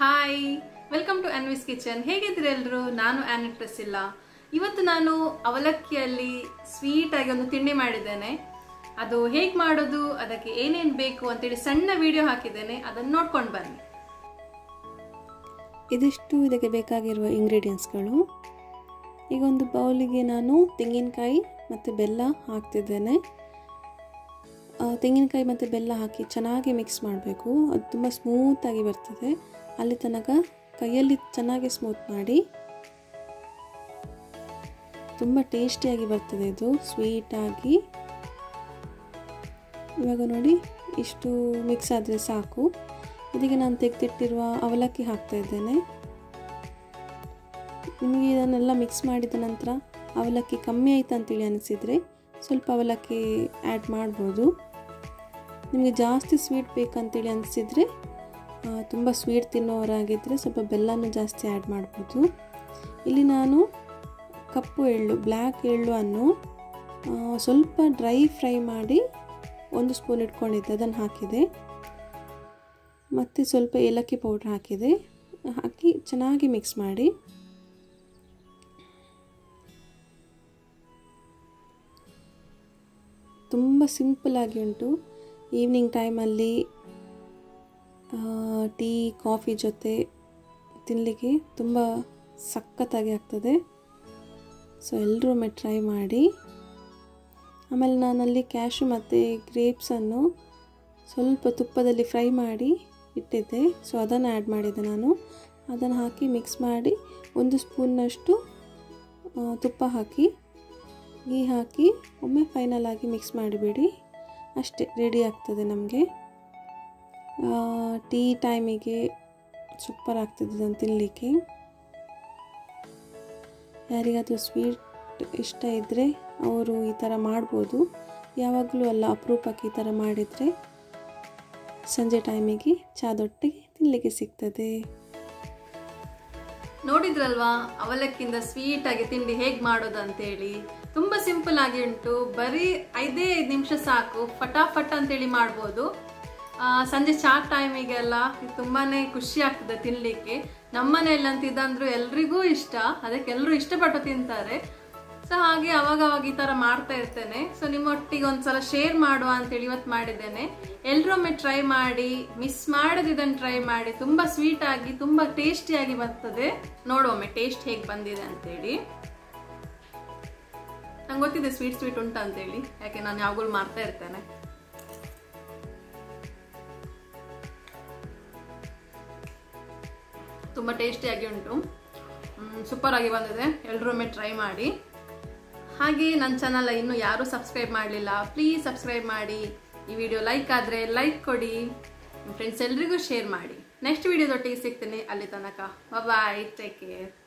hi welcome to Anvi's kitchen ಹೇಗಿದ್ದೀರಿ ಎಲ್ರು ನಾನು ಆನಿಟ್ ಇಲ್ಲ ಇವತ್ತು ನಾನು ಅವಲಕ್ಕಿಯಲ್ಲಿ ಸ್ವೀಟ್ ಆಗಿ ಒಂದು ತಿಂಡಿ ಮಾಡಿದ್ದೇನೆ ಅದು ಹೇಗೆ ಮಾಡೋದು ಅದಕ್ಕೆ ಏನೇನು ಬೇಕು ಅಂತೇಳಿ ಸಣ್ಣ ವಿಡಿಯೋ ಹಾಕಿದ್ದೇನೆ ಅದನ್ನು ನೋಡ್ಕೊಂಡು ಬನ್ನಿ ಇದಿಷ್ಟು ಇದಕ್ಕೆ ಬೇಕಾಗಿರುವ ಇಂಗ್ರೀಡಿಯೆಂಟ್ಸ್ಗಳು ಈಗ ಒಂದು ಬೌಲಿಗೆ ನಾನು ತೆಂಗಿನಕಾಯಿ ಮತ್ತು ಬೆಲ್ಲ ಹಾಕ್ತಿದ್ದೇನೆ ಆ, ತೆಂಗಿನಕಾಯಿ ಮತ್ತು ಬೆಲ್ಲ ಹಾಕಿ ಚೆನ್ನಾಗಿ ಮಿಕ್ಸ್ ಮಾಡಬೇಕು ಅದು ತುಂಬ ಸ್ಮೂತಾಗಿ ಬರ್ತದೆ ಅಲ್ಲಿ ತನಕ ಕೈಯಲ್ಲಿ ಚೆನ್ನಾಗಿ ಸ್ಮೂತ್ ಮಾಡಿ ತುಂಬ ಟೇಸ್ಟಿಯಾಗಿ ಬರ್ತದೆ ಇದು ಸ್ವೀಟಾಗಿ ಇವಾಗ ನೋಡಿ ಇಷ್ಟು ಮಿಕ್ಸ್ ಆದರೆ ಸಾಕು ಇದಕ್ಕೆ ನಾನು ತೆಗೆದಿಟ್ಟಿರುವ ಅವಲಕ್ಕಿ ಹಾಕ್ತಾ ಇದ್ದೇನೆ ನಿಮಗೆ ಇದನ್ನೆಲ್ಲ ಮಿಕ್ಸ್ ಮಾಡಿದ ನಂತರ ಅವಲಕ್ಕಿ ಕಮ್ಮಿ ಆಯ್ತು ಅಂತೇಳಿ ಅನಿಸಿದರೆ ಸ್ವಲ್ಪ ಅವಲಕ್ಕಿ ಆ್ಯಡ್ ಮಾಡ್ಬೋದು ನಿಮಗೆ ಜಾಸ್ತಿ ಸ್ವೀಟ್ ಬೇಕಂತೇಳಿ ಅನಿಸಿದರೆ ತುಂಬ ಸ್ವೀಟ್ ತಿನ್ನೋರಾಗಿದ್ದರೆ ಸ್ವಲ್ಪ ಬೆಲ್ಲನೂ ಜಾಸ್ತಿ ಆ್ಯಡ್ ಮಾಡ್ಬೋದು ಇಲ್ಲಿ ನಾನು ಕಪ್ಪು ಎಳ್ಳು ಬ್ಲ್ಯಾಕ್ ಎಳ್ಳು ಆ, ಸ್ವಲ್ಪ ಡ್ರೈ ಫ್ರೈ ಮಾಡಿ ಒಂದು ಸ್ಪೂನ್ ಇಟ್ಕೊಂಡಿದ್ದೆ ಅದನ್ನು ಹಾಕಿದೆ ಮತ್ತು ಸ್ವಲ್ಪ ಏಲಕ್ಕಿ ಪೌಡ್ರ್ ಹಾಕಿದೆ ಹಾಕಿ ಚೆನ್ನಾಗಿ ಮಿಕ್ಸ್ ಮಾಡಿ ತುಂಬ ಸಿಂಪಲ್ಲಾಗಿ ಉಂಟು ಈವ್ನಿಂಗ್ ಟೈಮಲ್ಲಿ ಟೀ ಕಾಫಿ ಜೊತೆ ತಿನ್ನಲಿಕ್ಕೆ ತುಂಬ ಸಖತ್ತಾಗಿ ಆಗ್ತದೆ ಸೊ ಎಲ್ಲರೂ ಒಮ್ಮೆ ಟ್ರೈ ಮಾಡಿ ಆಮೇಲೆ ನಾನಲ್ಲಿ ಕ್ಯಾಶು ಮತ್ತು ಗ್ರೇಪ್ಸನ್ನು ಸ್ವಲ್ಪ ತುಪ್ಪದಲ್ಲಿ ಫ್ರೈ ಮಾಡಿ ಇಟ್ಟಿದ್ದೆ ಸೊ ಅದನ್ನು ಆ್ಯಡ್ ಮಾಡಿದ್ದೆ ನಾನು ಅದನ್ನು ಹಾಕಿ ಮಿಕ್ಸ್ ಮಾಡಿ ಒಂದು ಸ್ಪೂನ್ನಷ್ಟು ಆ, ತುಪ್ಪ ಹಾಕಿ ಗೀ ಹಾಕಿ ಒಮ್ಮೆ ಫೈನಲ್ ಆಗಿ ಮಿಕ್ಸ್ ಮಾಡಿಬಿಡಿ ಅಷ್ಟೇ ರೆಡಿ ಆಗ್ತದೆ ನಮಗೆ ಟೀ ಟೈಮಿಗೆ ಸೂಪರ್ ಆಗ್ತದೆ ಅದನ್ನು ತಿನ್ನಲಿಕ್ಕೆ ಯಾರಿಗಾದರೂ ಸ್ವೀಟ್ ಇಷ್ಟ ಇದ್ದರೆ ಅವರು ಈ ಥರ ಮಾಡ್ಬೋದು ಯಾವಾಗಲೂ ಅಲ್ಲ ಅಪರೂಪಕ್ಕೆ ಈ ಥರ ಮಾಡಿದರೆ ಸಂಜೆ ಟೈಮಿಗೆ ಚಾದೊಟ್ಟಿಗೆ ತಿನ್ನಲಿಕ್ಕೆ ಸಿಗ್ತದೆ ನೋಡಿದ್ರಲ್ವಾ ಅವಲಕ್ಕಿಂದ ಸ್ವೀಟ್ ಆಗಿ ತಿಂಡಿ ಹೇಗೆ ಮಾಡೋದು ಅಂತೇಳಿ ತುಂಬಾ ಸಿಂಪಲ್ ಆಗಿ ಉಂಟು ಬರೀ ಐದೇ ಐದು ನಿಮಿಷ ಸಾಕು ಫಟಾಫಟ್ ಅಂತೇಳಿ ಮಾಡ್ಬೋದು ಆ, ಸಂಜೆ ಚಾ ಟೈಮಿಗೆಲ್ಲ ಇದು ತುಂಬಾನೇ ಖುಷಿ ಆಗ್ತದೆ ತಿನ್ಲಿಕ್ಕೆ ನಮ್ಮನೆಯಲ್ಲಂತ ಇದಂದ್ರು ಎಲ್ರಿಗೂ ಇಷ್ಟ ಅದಕ್ಕೆ ಎಲ್ಲರೂ ಇಷ್ಟಪಟ್ಟು ತಿಂತಾರೆ ಸೊ ಹಾಗೆ ಅವಾಗ ಅವಾಗ ಈ ತರ ಮಾಡ್ತಾ ಇರ್ತೇನೆ ಸೊ ನಿಮ್ಮೊಟ್ಟಿಗೆ ಒಂದ್ಸಲ ಶೇರ್ ಮಾಡುವ ಅಂತೇಳಿ ಇವತ್ತು ಮಾಡಿದ್ದೇನೆ ಎಲ್ರೊಮ್ಮೆ ಟ್ರೈ ಮಾಡಿ ಮಿಸ್ ಮಾಡದೆ ಇದನ್ನು ಟ್ರೈ ಮಾಡಿ ತುಂಬಾ ಸ್ವೀಟ್ ಆಗಿ ತುಂಬಾ ಟೇಸ್ಟಿಯಾಗಿ ಬರ್ತದೆ ನೋಡುವೊಮ್ಮೆ ಟೇಸ್ಟ್ ಹೇಗೆ ಬಂದಿದೆ ಅಂತೇಳಿ ನಂಗೆ ಗೊತ್ತಿದೆ ಸ್ವೀಟ್ ಸ್ವೀಟ್ ಉಂಟು ಅಂತೇಳಿ ಯಾಕೆ ನಾನು ಯಾವಾಗಲೂ ಮಾಡ್ತಾ ಇರ್ತೇನೆ ತುಂಬ ಟೇಸ್ಟಿಯಾಗಿ ಉಂಟು ಸೂಪರ್ ಆಗಿ ಬಂದಿದೆ ಎಲ್ಲರೊಮ್ಮೆ ಟ್ರೈ ಮಾಡಿ ಹಾಗೆ ನನ್ನ ಚಾನಲ್ ಇನ್ನೂ ಯಾರೂ ಸಬ್ಸ್ಕ್ರೈಬ್ ಮಾಡಲಿಲ್ಲ ಪ್ಲೀಸ್ ಸಬ್ಸ್ಕ್ರೈಬ್ ಮಾಡಿ ಈ ವಿಡಿಯೋ ಲೈಕ್ ಆದರೆ ಲೈಕ್ ಕೊಡಿ ನಿಮ್ಮ ಫ್ರೆಂಡ್ಸ್ ಎಲ್ರಿಗೂ ಶೇರ್ ಮಾಡಿ ನೆಕ್ಸ್ಟ್ ವಿಡಿಯೋದೊಟ್ಟಿಗೆ ಸಿಗ್ತೀನಿ ಅಲ್ಲಿ ತನಕ ಬಾಯ್ ಟೇಕ್ ಕೇರ್